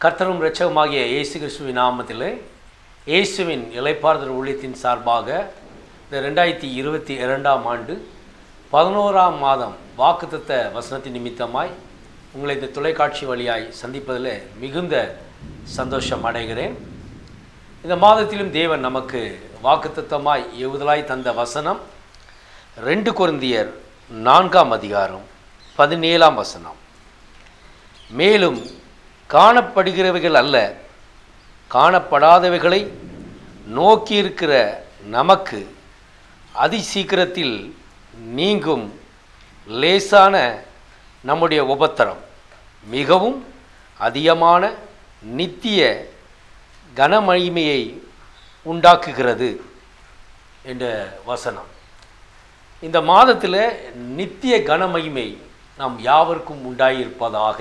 கர்த்தரும் இரட்சகமாகிய இயேசு கிறிஸ்துவின் நாமத்திலே இயேசுவின் இலைப்பாறுதல் ஊழியத்தின் சார்பாக இந்த ரெண்டாயிரத்தி இருபத்தி இரண்டாம் ஆண்டு பதினோராம் மாதம் வாக்குத்தத்த வசனத்தின் நிமித்தமாய் உங்களை இந்த தொலைக்காட்சி வழியாய் சந்திப்பதில் மிகுந்த சந்தோஷம் அடைகிறேன் இந்த மாதத்திலும் தேவன் நமக்கு வாக்குத்தத்தமாய் ஏவுதலாய் தந்த வசனம் ரெண்டு கொரிந்தியர் நான்காம் அதிகாரம் பதினேழாம் வசனம் மேலும் காணப்படுகிறவைகள் அல்ல காணப்படாதவைகளை நோக்கியிருக்கிற நமக்கு அதிசீக்கிரத்தில் நீங்கும் லேசான நம்முடைய உபத்திரம் மிகவும் அதிகமான நித்திய கனமகிமையை உண்டாக்குகிறது என்ற வசனம் இந்த மாதத்தில் நித்திய கனமகிமை நாம் யாவருக்கும் உண்டாயிருப்பதாக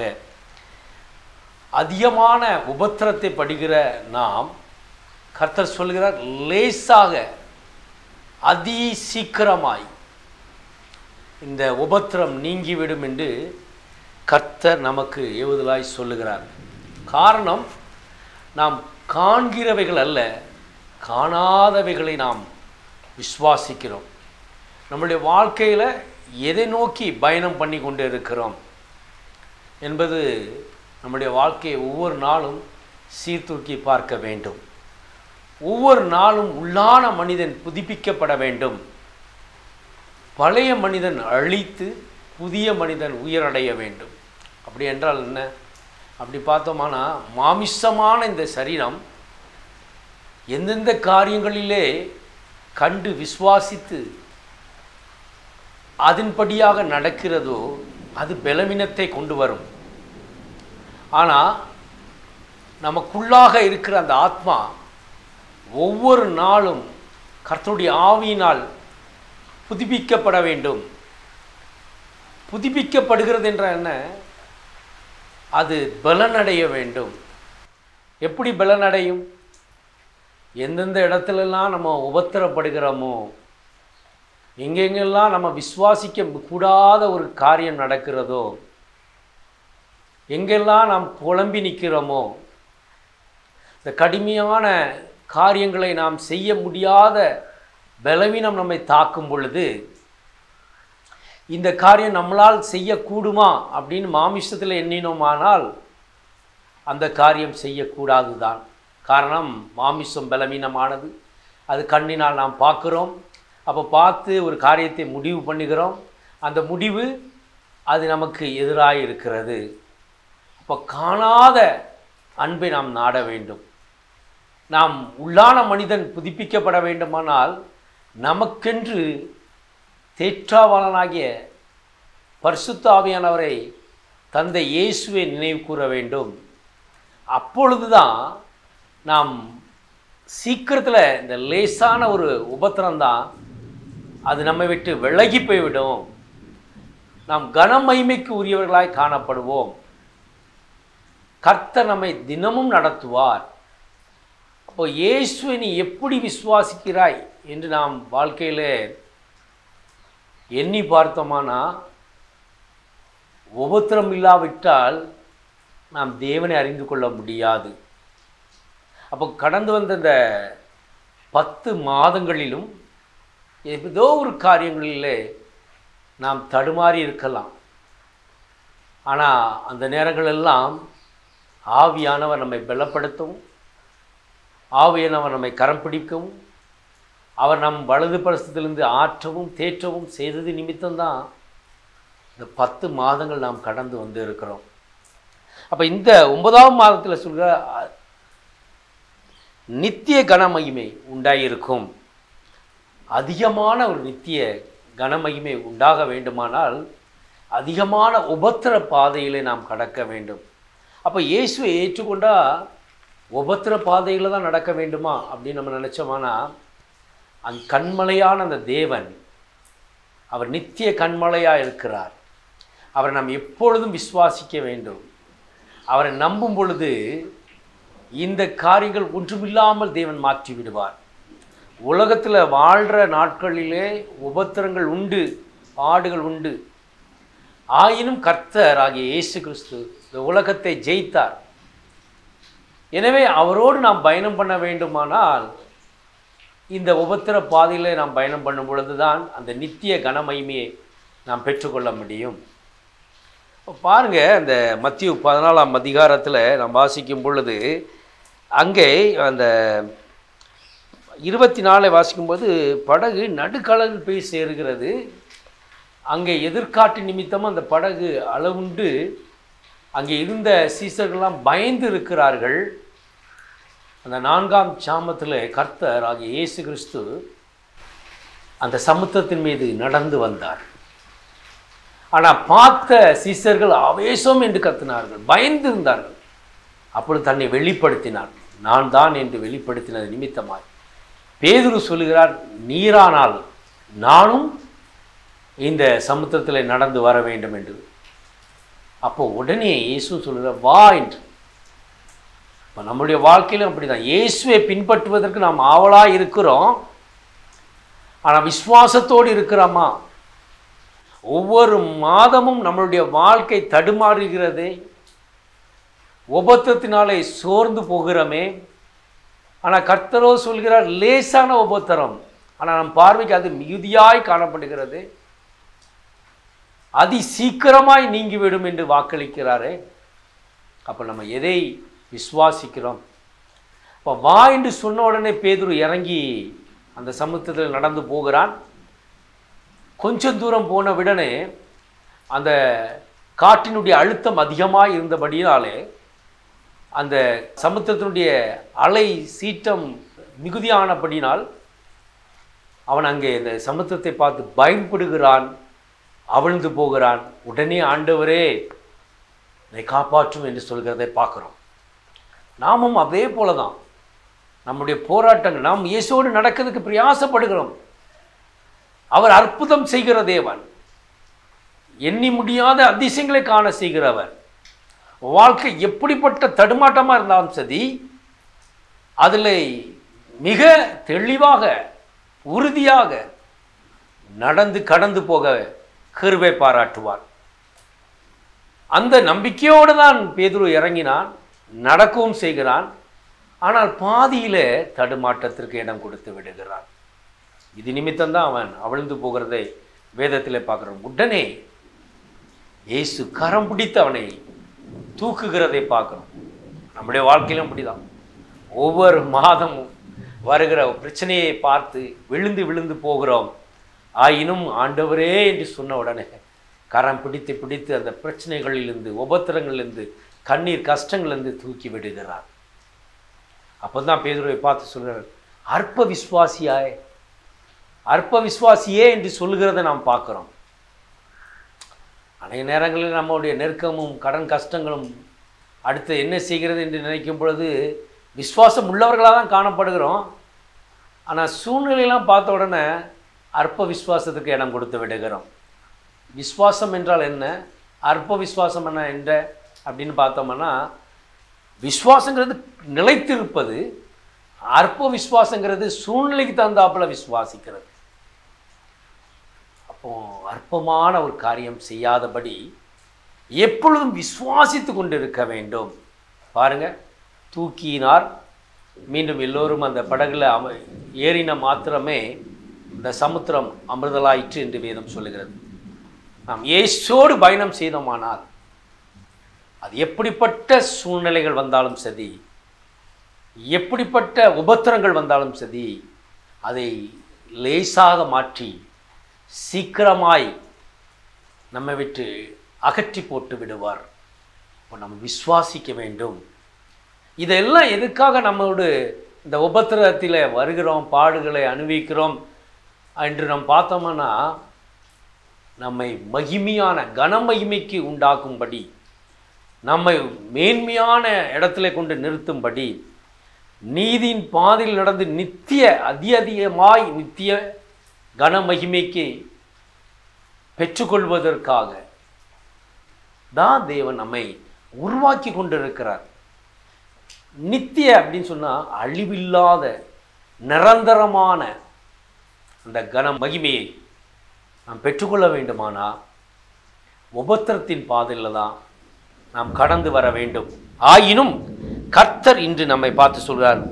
அதிகமான உபத்திரத்தை படுகிற நாம் கர்த்தர் சொல்கிறார் லேசாக அதி சீக்கிரமாய் இந்த உபத்திரம் நீங்கிவிடும் என்று கர்த்தர் நமக்கு ஏவுதலாய் சொல்லுகிறார் காரணம் நாம் காண்கிறவைகள் அல்ல காணாதவைகளை நாம் விசுவாசிக்கிறோம் நம்முடைய வாழ்க்கையில் எதை நோக்கி பயணம் பண்ணி கொண்டு இருக்கிறோம் என்பது நம்முடைய வாழ்க்கையை ஒவ்வொரு நாளும் சீர்தூக்கி பார்க்க வேண்டும் ஒவ்வொரு நாளும் உள்ளான மனிதன் புதுப்பிக்கப்பட வேண்டும் பழைய மனிதன் அழித்து புதிய மனிதன் உயரடைய வேண்டும் அப்படி என்றால் என்ன அப்படி பார்த்தோமானா மாமிசமான இந்த சரீரம் எந்தெந்த காரியங்களிலே கண்டு விசுவாசித்து அதன்படியாக நடக்கிறதோ அது பலவீனத்தை கொண்டு வரும் ஆனால் நமக்குள்ளாக இருக்கிற அந்த ஆத்மா ஒவ்வொரு நாளும் கர்த்தருடைய ஆவியினால் புதுப்பிக்கப்பட வேண்டும் புதுப்பிக்கப்படுகிறது என்ற என்ன அது பலனடைய வேண்டும் எப்படி பலனடையும் எந்தெந்த இடத்துலலாம் நம்ம உபத்திரப்படுகிறோமோ எங்கெங்கெல்லாம் நம்ம விசுவாசிக்க கூடாத ஒரு காரியம் நடக்கிறதோ எங்கெல்லாம் நாம் குழம்பி நிற்கிறோமோ இந்த கடுமையான காரியங்களை நாம் செய்ய முடியாத பலவீனம் நம்மை தாக்கும் பொழுது இந்த காரியம் நம்மளால் செய்யக்கூடுமா அப்படின்னு மாமிசத்தில் எண்ணினோமானால் அந்த காரியம் செய்யக்கூடாது தான் காரணம் மாமிசம் பலவீனமானது அது கண்ணினால் நாம் பார்க்குறோம் அப்போ பார்த்து ஒரு காரியத்தை முடிவு பண்ணுகிறோம் அந்த முடிவு அது நமக்கு எதிராக இருக்கிறது அப்போ காணாத அன்பை நாம் நாட வேண்டும் நாம் உள்ளான மனிதன் புதுப்பிக்கப்பட வேண்டுமானால் நமக்கென்று தேற்றாவாளனாகிய பரிசுத்த ஆவியானவரை தந்தை இயேசுவை நினைவு கூற வேண்டும் அப்பொழுதுதான் நாம் சீக்கிரத்தில் இந்த லேசான ஒரு உபத்திரம்தான் அது நம்மை விட்டு விலகி போய்விடும் நாம் கனமகிமைக்கு உரியவர்களாய் காணப்படுவோம் கர்த்தர் நம்மை தினமும் நடத்துவார் அப்போ இயேசுவை நீ எப்படி விசுவாசிக்கிறாய் என்று நாம் வாழ்க்கையில் எண்ணி பார்த்தோமானா உபத்திரம் இல்லாவிட்டால் நாம் தேவனை அறிந்து கொள்ள முடியாது அப்போ கடந்து வந்த இந்த பத்து மாதங்களிலும் ஏதோ ஒரு காரியங்களிலே நாம் தடுமாறி இருக்கலாம் ஆனால் அந்த நேரங்களெல்லாம் ஆவியானவர் நம்மை பலப்படுத்தவும் ஆவியானவர் நம்மை கரம் பிடிக்கவும் அவர் நம் வலது பரிசத்திலிருந்து ஆற்றவும் தேற்றவும் செய்தது நிமித்தம்தான் இந்த பத்து மாதங்கள் நாம் கடந்து வந்து இருக்கிறோம் அப்போ இந்த ஒன்பதாம் மாதத்தில் சொல்கிற நித்திய கனமகிமை உண்டாயிருக்கும் அதிகமான ஒரு நித்திய கனமகிமை உண்டாக வேண்டுமானால் அதிகமான உபத்திர பாதையிலே நாம் கடக்க வேண்டும் அப்போ இயேசுவை ஏற்றுக்கொண்டால் உபத்திர பாதையில் தான் நடக்க வேண்டுமா அப்படின்னு நம்ம நினச்சோமானா அந்த கண்மலையான அந்த தேவன் அவர் நித்திய கண்மலையாக இருக்கிறார் அவரை நாம் எப்பொழுதும் விசுவாசிக்க வேண்டும் அவரை நம்பும் பொழுது இந்த காரியங்கள் ஒன்றுமில்லாமல் தேவன் மாற்றி விடுவார் உலகத்தில் வாழ்கிற நாட்களிலே உபத்திரங்கள் உண்டு பாடுகள் உண்டு ஆயினும் கர்த்தர் ஆகிய இயேசு கிறிஸ்து இந்த உலகத்தை ஜெயித்தார் எனவே அவரோடு நாம் பயணம் பண்ண வேண்டுமானால் இந்த உபத்திர பாதையில் நாம் பயணம் பண்ணும் பொழுது தான் அந்த நித்திய கனமகிமையை நாம் பெற்றுக்கொள்ள முடியும் இப்போ பாருங்க அந்த மத்திய பதினாலாம் அதிகாரத்தில் நாம் வாசிக்கும் பொழுது அங்கே அந்த இருபத்தி நாலை வாசிக்கும்போது படகு நடுக்கடலில் போய் சேருகிறது அங்கே எதிர்காட்டு நிமித்தம் அந்த படகு அளவுண்டு அங்கே இருந்த சீசர்கள்லாம் பயந்து இருக்கிறார்கள் அந்த நான்காம் சாமத்தில் கர்த்தர் ஆகிய இயேசு கிறிஸ்து அந்த சமுத்திரத்தின் மீது நடந்து வந்தார் ஆனால் பார்த்த சீசர்கள் ஆவேசம் என்று கத்தினார்கள் பயந்து இருந்தார்கள் அப்பொழுது தன்னை வெளிப்படுத்தினார் நான் தான் என்று வெளிப்படுத்தினது நிமித்தமாய் பேதுரு சொல்லுகிறார் நீரானால் நானும் இந்த சமுத்திரத்தில் நடந்து வர வேண்டும் என்று அப்போ உடனே இயேசு சொல்லுகிறார் வா என்று இப்போ நம்முடைய வாழ்க்கையிலும் அப்படிதான் இயேசுவை பின்பற்றுவதற்கு நாம் ஆவலாக இருக்கிறோம் ஆனால் விசுவாசத்தோடு இருக்கிறோமா ஒவ்வொரு மாதமும் நம்மளுடைய வாழ்க்கை தடுமாறுகிறதே உபத்திரத்தினாலே சோர்ந்து போகிறோமே ஆனால் கர்த்தரோ சொல்கிறார் லேசான உபத்திரம் ஆனால் நம் பார்வைக்கு அது மிகுதியாய் காணப்படுகிறது அதி சீக்கிரமாய் நீங்கிவிடும் என்று வாக்களிக்கிறாரே அப்போ நம்ம எதை விசுவாசிக்கிறோம் இப்போ வா என்று சொன்ன உடனே பேதுரு இறங்கி அந்த சமுத்திரத்தில் நடந்து போகிறான் கொஞ்சம் தூரம் போன உடனே அந்த காற்றினுடைய அழுத்தம் அதிகமாக இருந்தபடியினாலே அந்த சமுத்திரத்தினுடைய அலை சீற்றம் மிகுதியானபடினால் அவன் அங்கே இந்த சமுத்திரத்தை பார்த்து பயன்படுகிறான் அவிழ்ந்து போகிறான் உடனே ஆண்டவரே என்னை காப்பாற்றும் என்று சொல்கிறதை பார்க்குறோம் நாமும் அதே போல தான் நம்முடைய போராட்டங்கள் நாம் இயேசோடு நடக்கிறதுக்கு பிரயாசப்படுகிறோம் அவர் அற்புதம் செய்கிற தேவன் எண்ணி முடியாத அதிசயங்களை காண செய்கிறவர் வாழ்க்கை எப்படிப்பட்ட தடுமாட்டமாக இருந்தாலும் சரி அதில் மிக தெளிவாக உறுதியாக நடந்து கடந்து போக கிருபை பாராட்டுவார் அந்த நம்பிக்கையோடு தான் பேதுரு இறங்கினான் நடக்கவும் செய்கிறான் ஆனால் பாதியிலே தடுமாற்றத்திற்கு இடம் கொடுத்து விடுகிறான் இது நிமித்தம்தான் அவன் அவிழ்ந்து போகிறதை வேதத்தில் பார்க்குறோம் உடனே இயேசு கரம் பிடித்து அவனை தூக்குகிறதை பார்க்குறோம் நம்முடைய வாழ்க்கையிலும் அப்படிதான் ஒவ்வொரு மாதமும் வருகிற பிரச்சனையை பார்த்து விழுந்து விழுந்து போகிறோம் ஆயினும் ஆண்டவரே என்று சொன்ன உடனே கரம் பிடித்து பிடித்து அந்த பிரச்சனைகளிலிருந்து உபத்திரங்களிலிருந்து கண்ணீர் கஷ்டங்களிலிருந்து தூக்கி விடுகிறார் அப்போ தான் பேதுருவை பார்த்து சொல்கிறார் அற்ப விசுவாசியாய் அற்ப விசுவாசியே என்று சொல்லுகிறதை நாம் பார்க்குறோம் அநேக நேரங்களில் நம்முடைய நெருக்கமும் கடன் கஷ்டங்களும் அடுத்து என்ன செய்கிறது என்று நினைக்கும் பொழுது விசுவாசம் உள்ளவர்களாக தான் காணப்படுகிறோம் ஆனால் சூழ்நிலையெல்லாம் பார்த்த உடனே அற்ப விசுவாசத்துக்கு இடம் கொடுத்து விடுகிறோம் விசுவாசம் என்றால் என்ன அற்ப விசுவாசம் என்ன என்ற அப்படின்னு பார்த்தோம்னா விசுவாசங்கிறது நிலைத்திருப்பது அற்ப விசுவாசங்கிறது சூழ்நிலைக்கு தகுந்தாப்புல விசுவாசிக்கிறது அப்போ அற்பமான ஒரு காரியம் செய்யாதபடி எப்பொழுதும் விசுவாசித்து கொண்டு இருக்க வேண்டும் பாருங்க தூக்கினார் மீண்டும் எல்லோரும் அந்த படகுல அம ஏறின மாத்திரமே இந்த சமுத்திரம் அமிர்தலாயிற்று என்று வேதம் சொல்லுகிறது நாம் இயேசோடு பயணம் செய்தோமானால் அது எப்படிப்பட்ட சூழ்நிலைகள் வந்தாலும் சரி எப்படிப்பட்ட உபத்திரங்கள் வந்தாலும் சரி அதை லேசாக மாற்றி சீக்கிரமாய் நம்மை விட்டு அகற்றி போட்டு விடுவார் இப்போ நம்ம விசுவாசிக்க வேண்டும் இதெல்லாம் எதுக்காக நம்மளோட இந்த உபத்திரத்தில் வருகிறோம் பாடுகளை அனுபவிக்கிறோம் என்று நாம் பார்த்தோம்னா நம்மை மகிமையான கனமகிமைக்கு உண்டாக்கும்படி நம்மை மேன்மையான இடத்துல கொண்டு நிறுத்தும்படி நீதியின் பாதையில் நடந்து நித்திய அதி அதிகமாய் நித்திய கனமகிமைக்கு பெற்றுக்கொள்வதற்காக தான் தேவன் நம்மை உருவாக்கி கொண்டிருக்கிறார் நித்திய அப்படின்னு சொன்னால் அழிவில்லாத நிரந்தரமான அந்த கன மகிமையை நாம் பெற்றுக்கொள்ள வேண்டுமானா உபத்திரத்தின் பாதையில் தான் நாம் கடந்து வர வேண்டும் ஆயினும் கர்த்தர் இன்று நம்மை பார்த்து சொல்கிறார்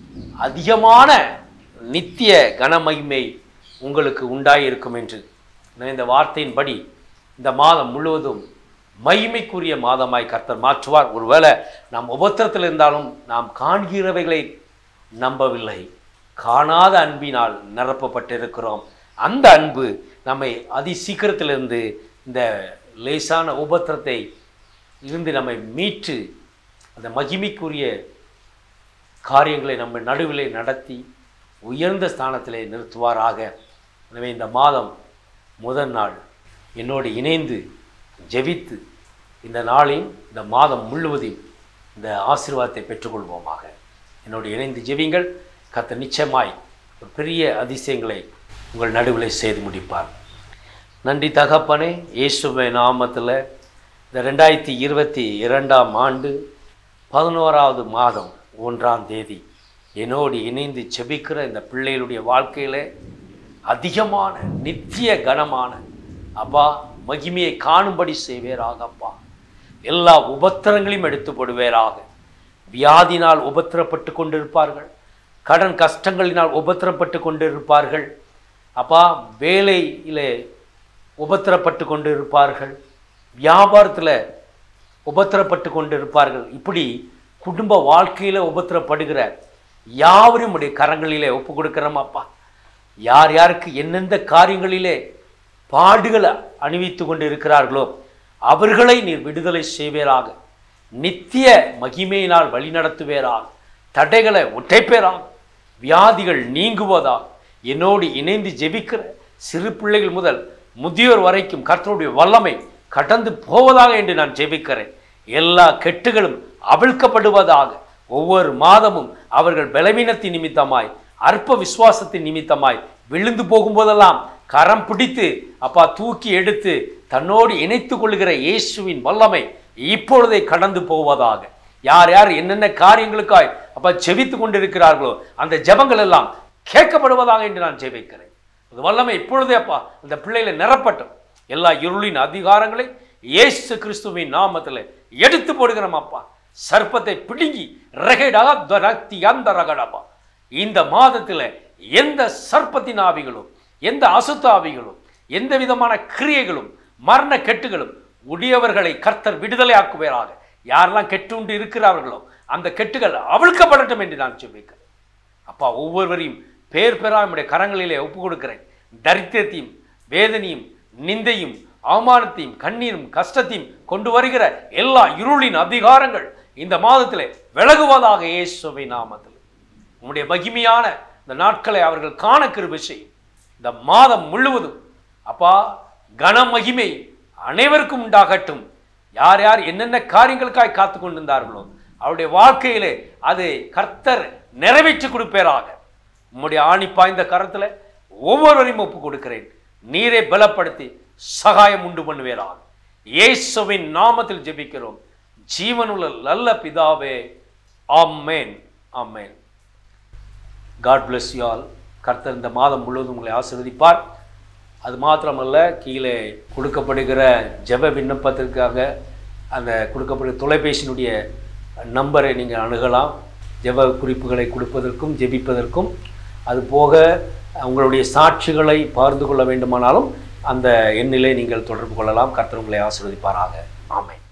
அதிகமான நித்திய கனமகிமை உங்களுக்கு உண்டாயிருக்கும் என்று எனவே இந்த வார்த்தையின்படி இந்த மாதம் முழுவதும் மகிமைக்குரிய மாதமாய் கர்த்தர் மாற்றுவார் ஒருவேளை நாம் உபத்திரத்தில் இருந்தாலும் நாம் காண்கிறவைகளை நம்பவில்லை காணாத அன்பினால் நிரப்பப்பட்டிருக்கிறோம் அந்த அன்பு நம்மை அதி சீக்கிரத்திலிருந்து இந்த லேசான உபத்திரத்தை இருந்து நம்மை மீட்டு அந்த மகிமைக்குரிய காரியங்களை நம்ம நடுவிலே நடத்தி உயர்ந்த ஸ்தானத்திலே நிறுத்துவாராக எனவே இந்த மாதம் முதல் நாள் என்னோடு இணைந்து ஜெபித்து இந்த நாளின் இந்த மாதம் முழுவதையும் இந்த ஆசீர்வாதத்தை பெற்றுக்கொள்வோமாக என்னோடு இணைந்து ஜெபிங்கள் கர்த்தர் நிச்சயமாய் ஒரு பெரிய அதிசயங்களை உங்கள் நடுவிலே செய்து முடிப்பார் நன்றி தகப்பனே இயேசுவை நாமத்தில் இந்த ரெண்டாயிரத்தி இருபத்தி இரண்டாம் ஆண்டு பதினோராவது மாதம் ஒன்றாம் தேதி என்னோடு இணைந்து செபிக்கிற இந்த பிள்ளைகளுடைய வாழ்க்கையில அதிகமான நித்திய கனமான அப்பா மகிமையை காணும்படி செய்வேராக அப்பா எல்லா உபத்திரங்களையும் எடுத்து போடுவேராக வியாதினால் உபத்திரப்பட்டு கொண்டிருப்பார்கள் கடன் கஷ்டங்களினால் உபத்திரப்பட்டு கொண்டிருப்பார்கள் அப்பா வேலையிலே உபத்திரப்பட்டு கொண்டிருப்பார்கள் வியாபாரத்தில் உபத்திரப்பட்டு கொண்டிருப்பார்கள் இப்படி குடும்ப வாழ்க்கையில் உபத்திரப்படுகிற யாவரையும் உடைய கரங்களிலே ஒப்பு கொடுக்கிறோம் அப்பா யார் யாருக்கு எந்தெந்த காரியங்களிலே பாடுகளை அணிவித்து கொண்டு இருக்கிறார்களோ அவர்களை நீர் விடுதலை செய்வேராக நித்திய மகிமையினால் வழிநடத்துவேராக தடைகளை ஒற்றைப்பேராக வியாதிகள் நீங்குவதாக என்னோடு இணைந்து ஜெபிக்கிற சிறு பிள்ளைகள் முதல் முதியோர் வரைக்கும் கர்த்தருடைய வல்லமை கடந்து போவதாக என்று நான் ஜெபிக்கிறேன் எல்லா கெட்டுகளும் அவிழ்க்கப்படுவதாக ஒவ்வொரு மாதமும் அவர்கள் பலவீனத்தின் நிமித்தமாய் அற்ப விசுவாசத்தின் நிமித்தமாய் விழுந்து போகும்போதெல்லாம் கரம் பிடித்து அப்பா தூக்கி எடுத்து தன்னோடு இணைத்து கொள்கிற இயேசுவின் வல்லமை இப்பொழுதே கடந்து போவதாக யார் யார் என்னென்ன காரியங்களுக்காய் அப்பா ஜெபித்து கொண்டிருக்கிறார்களோ அந்த ஜெபங்கள் எல்லாம் கேட்கப்படுவதாக என்று நான் ஜெபிக்கிறேன் அது வல்லமை இப்பொழுதே அப்பா அந்த பிள்ளைகளை நிரப்பட்டும் எல்லா இருளின் அதிகாரங்களை இயேசு கிறிஸ்துவின் நாமத்தில் எடுத்து போடுகிறோம் அப்பா சர்ப்பத்தை பிடுங்கி ரகடாக துரக்தி அந்த ரகடப்பா இந்த மாதத்தில் எந்த சர்ப்பத்தின் ஆவிகளும் எந்த அசுத்த ஆவிகளும் எந்த விதமான கிரியைகளும் மரண கெட்டுகளும் உடையவர்களை கர்த்தர் விடுதலை ஆக்குவேராக யாரெல்லாம் கெட்டுண்டு இருக்கிறார்களோ அந்த கெட்டுகள் அவிழ்க்கப்படட்டும் என்று நான் சொல்லிக்கிறேன் அப்பா ஒவ்வொருவரையும் பேர் பெறா நம்முடைய கரங்களிலே ஒப்பு கொடுக்கிறேன் தரித்திரத்தையும் வேதனையும் நிந்தையும் அவமானத்தையும் கண்ணீரும் கஷ்டத்தையும் கொண்டு வருகிற எல்லா இருளின் அதிகாரங்கள் இந்த மாதத்திலே விலகுவதாக இயேசுவை நாமத்தில் உம்முடைய மகிமையான இந்த நாட்களை அவர்கள் காண கிருபை செய்யும் இந்த மாதம் முழுவதும் அப்பா கன மகிமை அனைவருக்கும் உண்டாகட்டும் யார் யார் என்னென்ன காரியங்களுக்காய் காத்து கொண்டிருந்தார்களோ அவருடைய வாழ்க்கையிலே அது கர்த்தர் நிறைவேற்றி கொடுப்பேராக உம்முடைய ஆணி பாய்ந்த கரத்தில் ஒவ்வொருவரையும் ஒப்பு கொடுக்கிறேன் நீரை பலப்படுத்தி சகாயம் உண்டு பண்ணுவேராக இயேசுவின் நாமத்தில் ஜெபிக்கிறோம் ஜீவனுள்ள நல்ல பிதாவே amen amen God bless you all கர்த்தர் இந்த மாதம் முழுவதும் உங்களை ஆசீர்வதிப்பார் அது மாத்திரமல்ல கீழே கொடுக்கப்படுகிற ஜெப விண்ணப்பத்திற்காக அந்த கொடுக்கப்படுகிற தொலைபேசியினுடைய நம்பரை நீங்கள் அணுகலாம் ஜெப குறிப்புகளை கொடுப்பதற்கும் ஜெபிப்பதற்கும் அது போக உங்களுடைய சாட்சிகளை பகிர்ந்து கொள்ள வேண்டுமானாலும் அந்த எண்ணிலே நீங்கள் தொடர்பு கொள்ளலாம் கர்த்தர் உங்களை ஆசீர்வதிப்பாராக ஆமென்